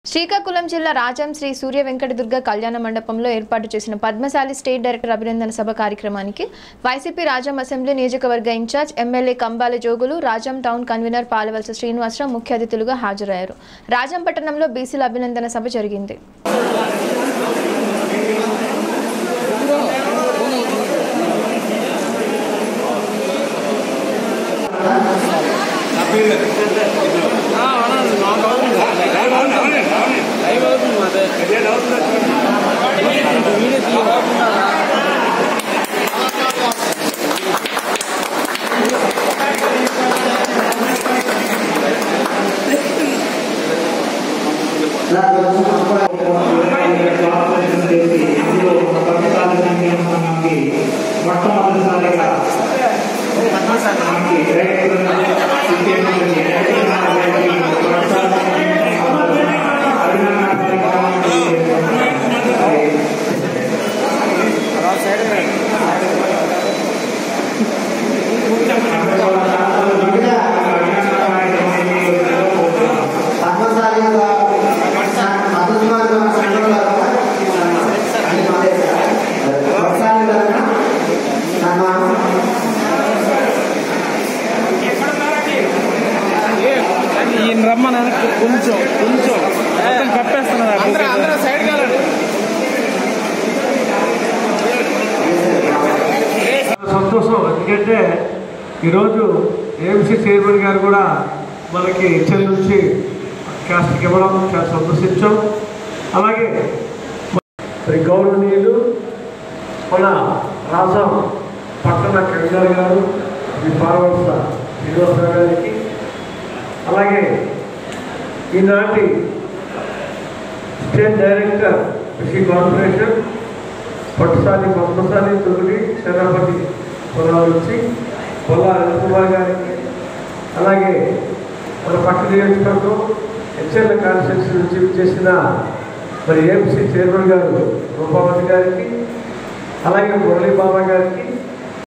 శ్రీకాకుళం జిల్లా రాజం శ్రీ సూర్య వెంకటదుర్గ కళ్యాణ మండపంలో ఏర్పాటు చేసిన పద్మశాలి స్టేట్ డైరెక్టర్ అభినందన సభ కార్యక్రమానికి వైసీపీ రాజం అసెంబ్లీ నియోజకవర్గ incharge MLA Kambala Jogulu Rajam town convener Palavalasa Srinivasarao ముఖ్య అతిథులుగా హాజరయ్యారు రాజం పట్టణంలో బీసీల అభినందన సభ జరిగింది మొట్టమొదటిసారిగా మనకి పద్మశాలిగా మద్దతు మార్గం సంఘంలో పద్మశాలి తరఫున సన్మానం ఈయన రమ్మని వెనక్కి కొంచెం కొంచెం మొత్తం కప్పేస్తున్నారు సంతోషం ఎందుకంటే ఈరోజు ఏఎంసీ చైర్మన్ గారు కూడా మనకి ఇచ్చల నుంచి క్యాస్ట్కి ఇవ్వడం చాలా సంతోషించాం అలాగే మరి గౌరవనీయులు మన రాజం పట్టణ కవిగారు గారు ఈ పార్వత శ్రీనివాసరావు గారికి అలాగే ఈనాటి స్టేట్ డైరెక్టర్ కృషి కార్పొరేషన్ పట్టుసారి పద్మసారి తొమ్మిది సేనాపతి పొలాల నుంచి పొలా కుమార్ గారికి అలాగే మన పక్క నియోజకవర్గం హెచ్ఎల్ కాన్స్టిట్యూన్సీ నుంచి చేసిన మరి ఏఎంసీ చైర్మన్ గారు రూపావతి గారికి అలాగే మురళీ బాబా గారికి